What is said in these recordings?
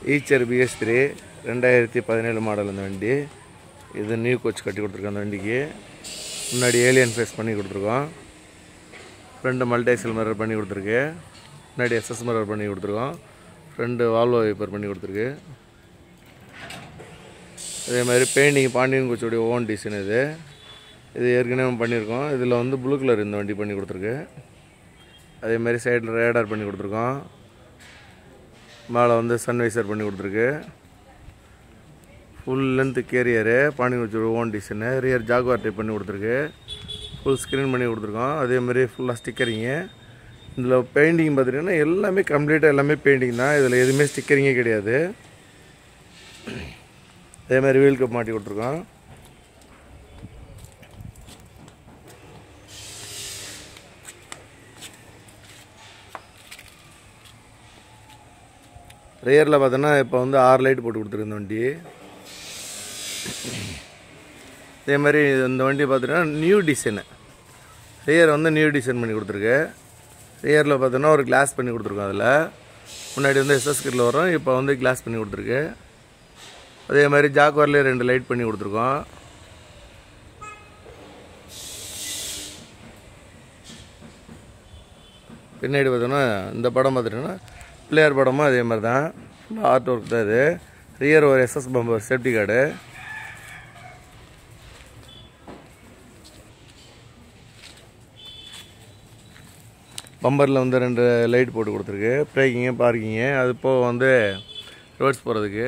Eicher PS three ரெண்டாயிரத்தி பதினேழு model இந்த வண்டி இது நியூ கோச் கட்டி கொடுத்துருக்கோம் அந்த வண்டிக்கு முன்னாடி ஏலியன் ஃபேஸ் பண்ணி கொடுத்துருக்கோம் ஃப்ரெண்டு மல்டைசல் மிரர் பண்ணி கொடுத்துருக்கு முன்னாடி எஸ்எஸ் மிரர் பண்ணி கொடுத்துருக்கோம் ஃப்ரெண்டு வால்வோ வைப்பர் பண்ணி கொடுத்துருக்கு அதே மாதிரி பெயிண்டிங் பாண்டியன் கோச்சோடைய ஓன் டிசைன் இது இது ஏற்கனவே பண்ணியிருக்கோம் இதில் வந்து ப்ளூ கலர் இந்த வண்டி பண்ணி கொடுத்துருக்கு அதே மாதிரி சைடில் ரேடார் பண்ணி கொடுத்துருக்கோம் மேலே வந்து சன்வைசர் பண்ணி கொடுத்துருக்கு ஃபுல் லென்த்து கேரியரு பாண்டியன் கோச்சோட own design rear Jaguar type பண்ணி கொடுத்துருக்கு ஃபுல் ஸ்க்ரீன் பண்ணி கொடுத்துருக்கோம் அதே மாதிரி ஃபுல்லாக ஸ்டிக்கரிங்கு இதில் பெயிண்டிங் பார்த்துட்டிங்கன்னா எல்லாமே கம்ப்ளீட்டாக எல்லாமே பெயிண்டிங் தான் இதில் எதுவுமே ஸ்டிக்கரிங்கே கிடையாது அதே மாதிரி வீல் கப் மாட்டி கொடுத்துருக்கோம் ரியரில் பார்த்தோன்னா இப்போ வந்து ஆறு லைட் போட்டு கொடுத்துருக்கு இந்த வண்டி அதே மாதிரி இந்த வண்டி பார்த்தீங்கன்னா நியூ டிசைனு ரியர் வந்து நியூ டிசைன் பண்ணி கொடுத்துருக்கு ரியரில் பார்த்தோன்னா ஒரு கிளாஸ் பண்ணி கொடுத்துருக்கோம் அதில் முன்னாடி வந்து எஸ்எஸ் கிட்டில் வரும் இப்போ வந்து கிளாஸ் பண்ணி கொடுத்துருக்கு அதே மாதிரி ஜாக்வார்லேயே ரெண்டு லைட் பண்ணி கொடுத்துருக்கோம் பின்னாடி பார்த்தோன்னா இந்த படம் பார்த்துட்டோன்னா பிள்ளையார் படமும் அதே மாதிரி தான் ஃபுல்லாக ஆர்ட் ஒர்க் தான் இது ரியர் ஒரு எஸ்எஸ் பம்பர் சேஃப்டி கார்டு பம்பரில் வந்து ரெண்டு லைட் போட்டு கொடுத்துருக்கு பிரேக்கிங்கு பார்க்கிங்கு அது போக வந்து ரோட்ஸ் போகிறதுக்கு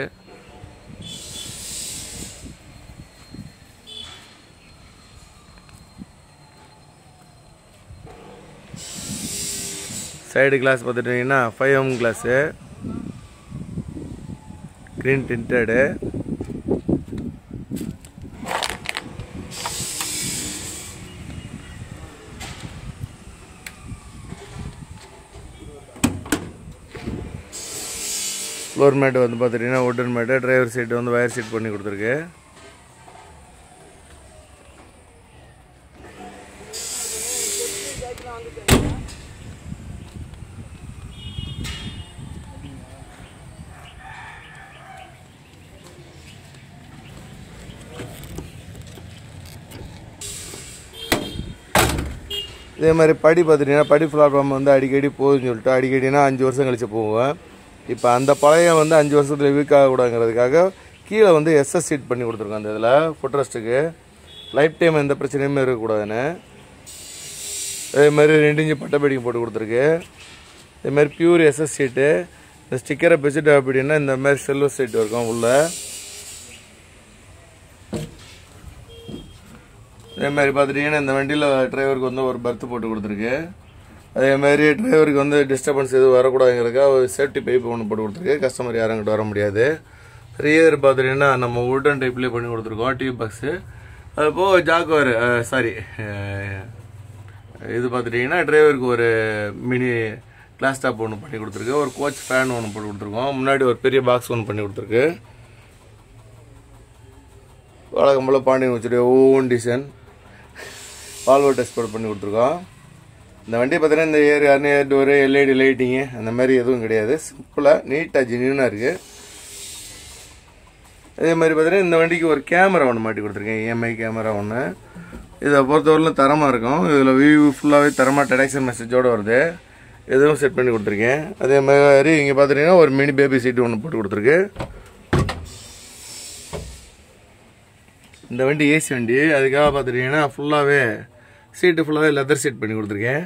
சைடு கிளாஸ் பார்த்துட்டிங்கன்னா five M glass green tinted floor mat வந்து பார்த்துட்டிங்கன்னா உட்டன் மேட்டு டிரைவர் சீட் வந்து வயர் சீட் பண்ணி கொடுத்துருக்கு இதே மாதிரி படி பார்த்துட்டிங்கன்னா படி பிளாட்ஃபார்ம் வந்து அடிக்கடி போகுதுன்னு சொல்லிட்டு அடிக்கடினா அஞ்சு வருஷம் கழிச்சு போவேன் இப்போ அந்த பழைய வந்து அஞ்சு வருஷத்தில் வீக் ஆகக்கூடாதுங்கிறதுக்காக கீழே வந்து எஸ்எஸ் சீட் பண்ணி கொடுத்துருக்கோம் அந்த இதில் ஃபுட்ரெஸ்ட்டுக்கு லைஃப் டைம் எந்த பிரச்சனையுமே இருக்கக்கூடாதுன்னு அதே மாதிரி ரெண்டு இன்ச்சு பட்டை பெடிங் போட்டு கொடுத்துருக்கு இதே மாதிரி பியூர் எஸ்எஸ் சீட்டு இந்த ஸ்டிக்கரை பிச்சுட்டு அப்படின்னா இந்த மாதிரி சில்வர் சீட் இருக்கும் உள்ள அதே மாதிரி பார்த்துட்டிங்கன்னா இந்த வண்டியில் டிரைவருக்கு வந்து ஒரு பர்த் போட்டு கொடுத்துருக்கு அதே மாதிரி டிரைவருக்கு வந்து டிஸ்டர்பன்ஸ் எதுவும் வரக்கூடாதுங்கிறதுக்காக ஒரு சேஃப்டி பைப் ஒன்று போட்டு கொடுத்துருக்கு கஸ்டமர் யாரும் அங்கிட்டு வர முடியாது ரியர் பார்த்துட்டிங்கன்னா நம்ம உட்டன் டைப்லேயே பண்ணி கொடுத்துருக்கோம் டியூப் பாக்ஸு அது போக ஜாக்குவார் சாரி இது பார்த்துட்டிங்கன்னா டிரைவருக்கு ஒரு மினி கிளாஸ் டாப் ஒன்று பண்ணி கொடுத்துருக்கு ஒரு கோச் ஃபேன் ஒன்று போட்டு கொடுத்துருக்கோம் முன்னாடி ஒரு பெரிய பாக்ஸ் ஒன்று பண்ணி கொடுத்துருக்கு வழக்கம் போல் பாண்டியன் வச்சுட்டு own design Volvo test board பண்ணி கொடுத்துருக்கோம் இந்த வண்டி பார்த்தீங்கன்னா இந்த ஏர் அர்னி ஏர் டோரு எல்இடி லைட்டிங்கு அந்த மாதிரி எதுவும் கிடையாது சிம்பிளாக நீட்டாக ஜென்யூனாக இருக்குது அதே மாதிரி பார்த்தீங்கன்னா இந்த வண்டிக்கு ஒரு கேமரா ஒன்று மாட்டி கொடுத்துருக்கேன் இஎம்ஐ கேமரா ஒன்று இதை பொறுத்தவரையிலும் தரமாக இருக்கும் இதில் வியூ ஃபுல்லாகவே தரமாக டெடக்ஷன் மெசேஜோடு வருது இதுவும் செட் பண்ணி கொடுத்துருக்கேன் அதே மாதிரி இங்கே பார்த்துட்டிங்கன்னா ஒரு மினி பேபி சீட்டு ஒன்று போட்டு கொடுத்துருக்கு இந்த வண்டி ஏசி வண்டி அதுக்காக பார்த்துட்டிங்கன்னா ஃபுல்லாகவே சீட்டு ஃபுல்லாகவே லெதர் சீட் பண்ணி கொடுத்துருக்கேன்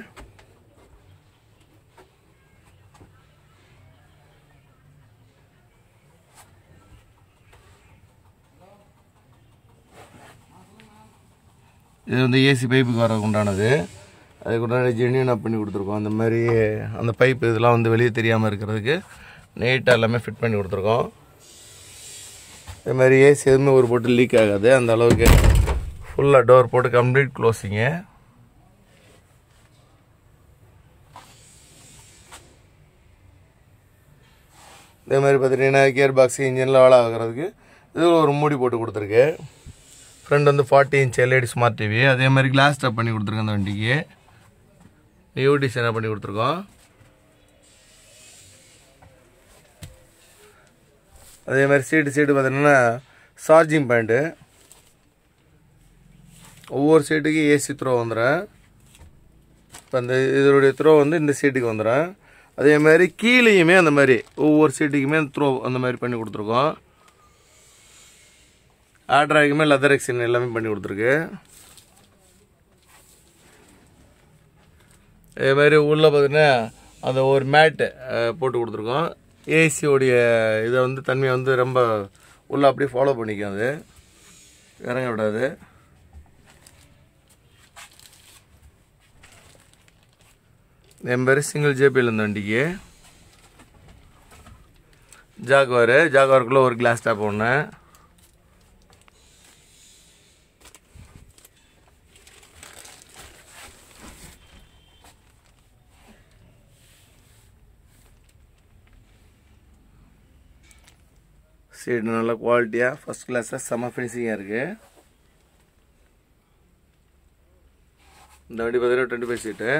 இது வந்து ஏசி பைப்புக்கு வர உண்டானது அதுக்கு உண்டான ஜென்யூனாக பண்ணி கொடுத்துருக்கோம் அந்த மாதிரி அந்த பைப்பு இதெல்லாம் வந்து வெளியே தெரியாமல் இருக்கிறதுக்கு நீட்டாக எல்லாமே ஃபிட் பண்ணி கொடுத்துருக்கோம் இது மாதிரி ஏசி எதுவுமே ஒரு போட்டு லீக் ஆகாது அந்த அளவுக்கு ஃபுல்லாக டோர் போட்டு கம்ப்ளீட் க்ளோஸிங்கு இதே மாதிரி பார்த்துட்டிங்கன்னா கியர் பாக்ஸ் இன்ஜினில் வேலை ஆகிறதுக்கு இது ஒரு மூடி போட்டு கொடுத்துருக்கு ஃப்ரண்ட் வந்து forty inch LED smart TV அதே மாதிரி கிளாஸ் டாப் பண்ணி கொடுத்துருக்கோம் அந்த வண்டிக்கு நியூ டிசைனாக பண்ணி கொடுத்துருக்கோம் அதே மாதிரி சீட்டு சீட்டு பார்த்தீங்கன்னா சார்ஜிங் பாயிண்ட்டு ஒவ்வொரு சீட்டுக்கு ஏசி த்ரோ வந்துடும் இப்போ அந்த இதனுடைய த்ரோ வந்து இந்த சீட்டுக்கு வந்துடும் அதே மாதிரி கீழேயுமே அந்த மாதிரி ஒவ்வொரு சீட்டுக்குமே த்ரோ அந்த மாதிரி பண்ணி கொடுத்துருக்கோம் ஆட்ராக்குமே லெதர் எக்ஸின் எல்லாமே பண்ணி கொடுத்துருக்கு அதே மாதிரி உள்ளே பார்த்தீங்கன்னா அந்த ஒரு மேட்டு போட்டு கொடுத்துருக்கோம் ஏசியோடைய இதை வந்து தன்மையை வந்து ரொம்ப உள்ளே அப்படியே ஃபாலோ பண்ணிக்கும் அது இறங்க விடாது என் பேர் சிங்கிள் ஜேபியில் இந்த வண்டிக்கு ஜாகுவார் ஜாகுவாருக்குள்ளே ஒரு கிளாஸ் டாப் ஒன்று சீட் நல்ல குவாலிட்டியாக ஃபஸ்ட் கிளாஸாக செம்ம ஃபினிஷிங்காக இருக்குது இந்த வண்டி பார்த்தீங்கன்னா டுவெண்ட்டி ஃபைவ் சீட்டு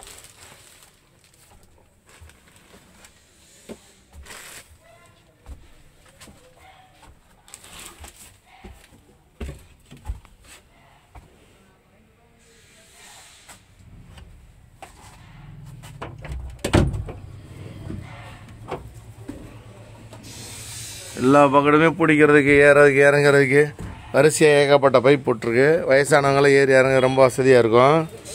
எல்லா பக்கத்துமே பிடிக்கிறதுக்கு ஏறதுக்கு இறங்குறதுக்கு வரிசையாக ஏகப்பட்ட பைப் போட்டிருக்கு வயசானவங்களாம் ஏறி இறங்க ரொம்ப வசதியாக இருக்கும்